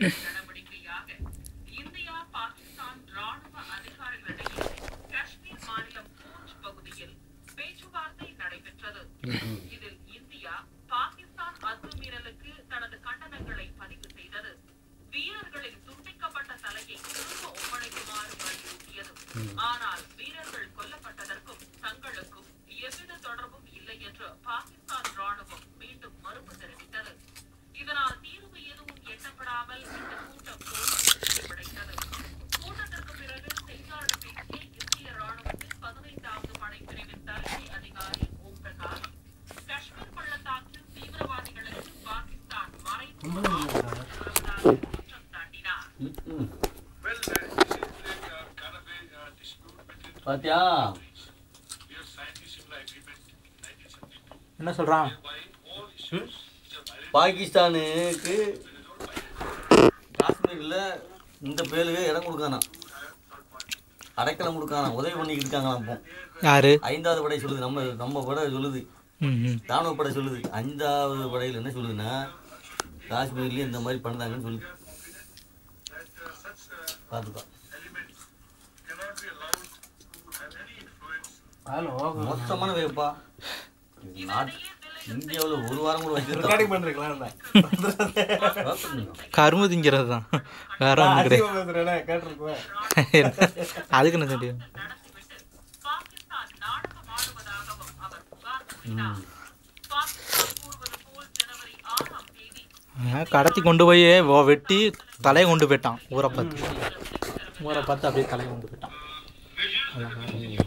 நடவடிக்கையாக இந்தியா பாகிஸ்தான் ராணுவ அதிகாரிகளிடையே காஷ்மீர் மாநிலம் பூஞ்ச் பகுதியில் பேச்சுவார்த்தை நடைபெற்றது இதில் இந்தியா பாகிஸ்தான் அத்துமீறலுக்கு தனது கண்டனங்களை பதிவு செய்தது வீரர்களின் துண்டிக்கப்பட்ட தலையை திரும்ப ஒப்படைக்குமாறு வலியுறுத்தியது ஆனால் வீரர்கள் கொல்லப்பட்டதற்கும் தங்களுக்கும் எவ்வித தொடர்பும் இல்லை என்று பாகிஸ்தான் ராணுவம் மீண்டும் மறுப்பு தெரிவித்தது இதனால் தீர்வு எதுவும் எட்டப்படாமல் இந்த கூட்டம் தோல்வியில் முடிவடைந்தது கூட்டத்திற்கு பிறகு செய்தியாளர் பேசிய இந்திய ராணுவத்தின் பதினைந்தாவது படைப்பிரிவின் தலைமை அதிகாரி ஓம் பிரகாஷ் காஷ்மீர் பள்ளத்தாக்கில் தீவிரவாதிகளுக்கு பாகிஸ்தான் மறைமுகமாக வருவதாக குற்றம் சாட்டினார் Well, uh, this is like uh, kind of a uh, dispute between the பாத்தியா countries. We have signed the Shimla Agreement in 1972, என்ன சொல்கிறான் whereby all issues which are violated பாகிஸ்தானுக்கு காஷ்மீரில் இந்த பேருக்கு இடம் கொடுக்கானா அடைக்கலம் கொடுக்கானா உதவி பண்ணிக்கிட்டு இருக்காங்களாம் இப்போ யாரு ஐந்தாவது படை சொல்லுது நம்ம நம்ம படை சொல்லுது ம் ம் ராணுவ படை சொல்லுது ஐந்தாவது படையில் என்ன சொல்லுதுன்னா காஷ்மீர்லேயும் இந்த மாதிரி பண்ணுறாங்கன்னு சொல்லுது பார்த்துக்கோ elements cannot be allowed to have any influence மொத்தமான வேப்பா நாட் இந்தியாவில் ஒரு வாரம் கூட ரெக்கார்டிங் வச்சிருக்கா பண்ணுறீங்களா கரும்பு திங்கிறது தான் வேற ஒன்றும் கிடையாது பேசுறேன் கேட்டிருக்குவேன் அதுக்கு என்ன தெரியும் நடத்திவிட்டு பாகிஸ்தான் நாடகம் ஆடுவதாகவும் அவர் புகார் கூறினார் பாகிஸ்தான் கூறுவது போல் ஜனவரி ஆறாம் தேதி ஆ, கடத்தி கொண்டு போய் வ- வெட்டி தலையை கொண்டு போயிட்டான் ஊரை பார்த்து ஊரை பார்த்து அப்படியே தலையை கொண்டு போயிட்டான்